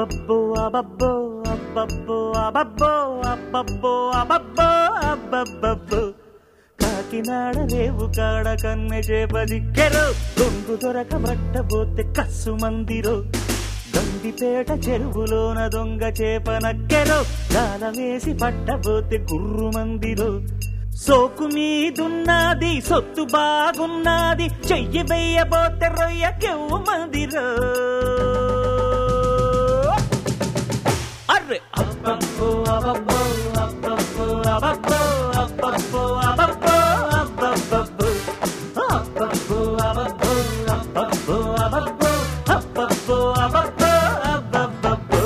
అబ్బబ్బో అబ్బబ్బో అబ్బబ్బో అబ్బబ్బో అబ్బబ్బో అబ్బబ్బో అబ్బబ్బబ్బో కాకినాడ రేవు కాడ కన్నె చేప దిక్కెరు దొంగు దొరక పట్టబోతే కస్సు మందిరో గండిపేట చెరువులోన దొంగ చేప నక్కెరు గాల వేసి పట్టబోతే గుర్రు మందిరో సోకు మీదున్నది సొత్తు బాగున్నది చెయ్యి వెయ్యబోతే రొయ్య కెవ్వు మందిరో అర్రె అబ్బబ్బో అబ్బబ్బో అబ్బబ్బో అబ్బబ్బో అబ్బబ్బో అబ్బబ్బో అబ్బబ్బబ్బో అబ్బబ్బో అబ్బబ్బో అబ్బబ్బో అబ్బబ్బో అబ్బబ్బో అబ్బబ్బో అబ్బబ్బబ్బో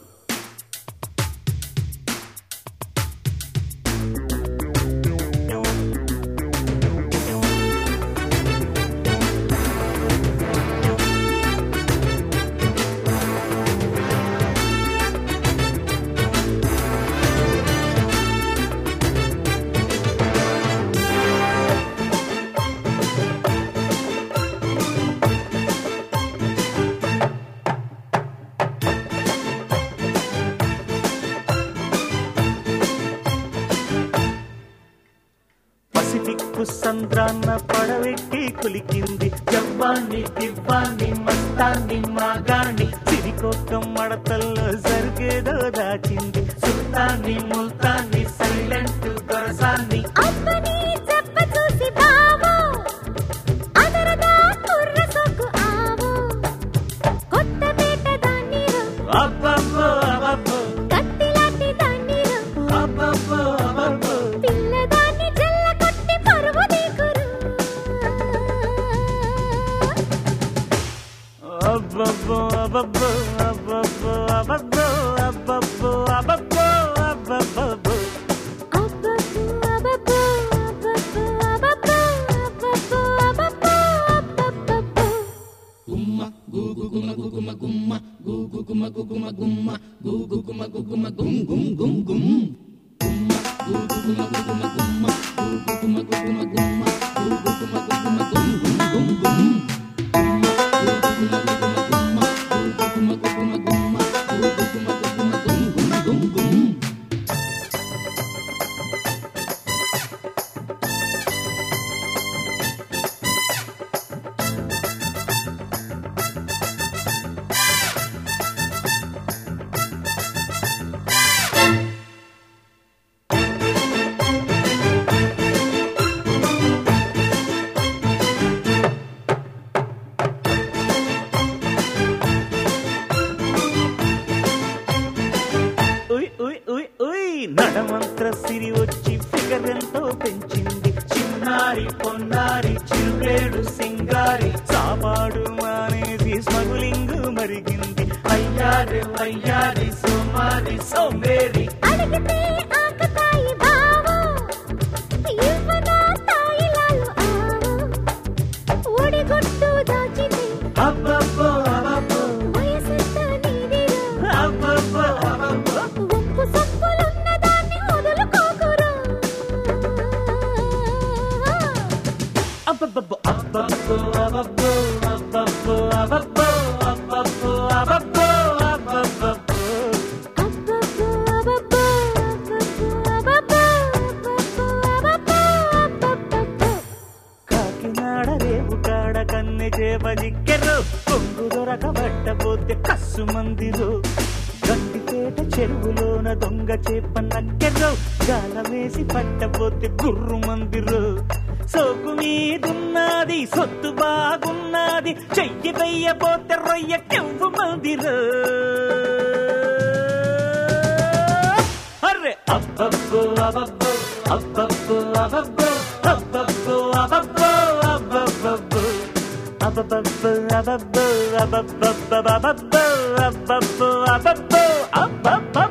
పసిఫిక్ సంద్రాన్న పడవెట్టి కులికింది జవ్వాన్ని దివ్వాన్ని మస్తాన్ని మాగాన్ని సిరికొక్క మడతల్లో సరిగేదో దాచింది సుల్తాన్ని ముల్తాన్ని సైలెంట్ దొరసాన్ని అబ్బని చెప్ప చూసి బావో అదరదా కుర్ర సొక్కు ఆవో కొత్త పేట దాన్నిరో అబ్బబ్బో అబ్బబ్బో కత్తిలాంటి దాన్నిరో అబ్బబ్బో అబ్బబ్బో పిల్లదాన్ని జల్ల కొట్టి పరువు దిగురు అబ్బబ్బో అబ్బబ్బో అబ్బబ్బో అబ్బబ్బో అబ్బబ్బో అబ్బబ్బో అబ్బబ్బో అబ్బబ్బో అబ్బబ్బో అబ్బబ్బో అబ్బబ్బో అబ్బబ్బో అబ్బబ్బో అబ్బబ్బో ఉయ్ ఉయ్ ఉయ్ ఉయ్ నడమంత్ర సిరి వచ్చి ఫిగర్ ఎంతో పెంచింది చిన్నారి పొన్నారి చిరుపేడు సింగారి సాపాడు మానేసి స్మగులింగ్ మరిగింది అయ్యారి వయ్యారి సోమారి సోమేరి అడిగితే ఆకతాయి బావో ఇవ్వనా తాయిలాలు ఆవో ఒడిగొట్టు దాచింది అబ్బబ్బో అబ్బబ్బో వయసంతా నీదిరా అబ్బబ్బో అబ్బబ్బో ఉప్పు సప్పులున్న దాన్ని వదులుకోకురా అబ్బబ్బో అబ్బబ్బో అబ్బబ్బో అబ్బబ్బో అబ్బబ్బో అబ్బబ్బో అబ్బబ్బో అబ్బబ్బో అబ్బబ్బో అబ్బబ్బో అబ్బబ్బో అబ్బబ్బో అబ్బబ్బో అబ్బబ్బో కాకినాడ రేవు కాడ కన్నె చేప దిక్కెరు పొంగు దొరక పట్టబోతే కస్సు మందిరు గండిపేట చెరువులోన దొంగ చేప నక్కెరు గాల వేసి పట్టబోతే గుర్రు మందిరు సోకు మీదున్నది సొత్తు బాగున్నది చెయ్యి వెయ్యబోతే రొయ్య కెవ్వు మందిరు అర్రె అబ్బబ్బో అబ్బబ్బో అబ్బబ్బో అబ్బబ్బో అబ్బబ్బో అబ్బబ్బో అబ్బబ్బో అబ్బబ్బో అబ్బబ్బో అబ్బబ్బో అబ్బబ్బో అబ్బబ్బో అబ్బబ్బో అబ్బబ్బో